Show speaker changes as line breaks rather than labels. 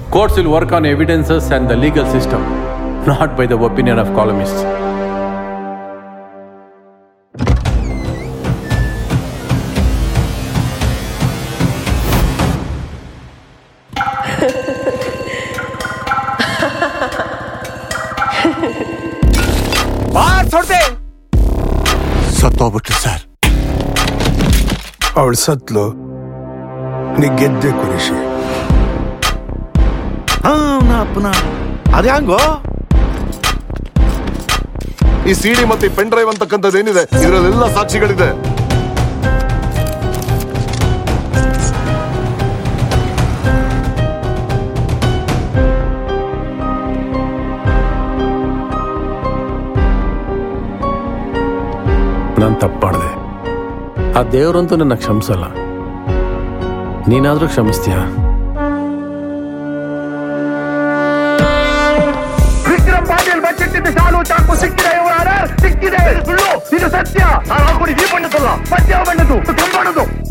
Courts will work on evidences and the legal system, not by the opinion of columnists.
ಸತ್ತೋಗ್ಬಿಟ್ರು sir
ಅವಳು ಸತ್ಲು ನೀ ಗೆದ್ದೆ ಕುರಿಶಿ
ಅಪ್ಪನ ಅದ್ಯಾಂಗೋ
ಈ ಸಿಡಿ ಮತ್ತೆ ಪೆನ್ ಡ್ರೈವ್ ಅಂತಕ್ಕಂಥದ್ದು ಏನಿದೆ ಇದರಲ್ಲೆಲ್ಲ ಸಾಕ್ಷಿಗಳಿದೆ
ನಾನು ತಪ್ಪು ಮಾಡಿದೆ ಆ ದೇವರಂತೂ ನನ್ನ ಕ್ಷಮಿಸಲ್ಲ ನೀನಾದರೂ ಕ್ಷಮಿಸ್ತೀಯಾ
ವಿಕ್ರಮ್ ಪಾಟೀಲ್ ಬಚ್ಚಿಟ್ಟಿದ್ದ ಶಾಲು ಚಾಕು ಸಿಕ್ಕಿದೆ ಇವರ ಸಿಕ್ಕಿದೆ ಇದು ಸುಳ್ಳು ಇದು ಸತ್ಯ ನಾನು ಹಾಕೊಂಡು ಈ ಬಣ್ಣದಲ್ಲ ಸತ್ಯ ಬಣ್ಣದು ಕಂಬಣ್ಣದು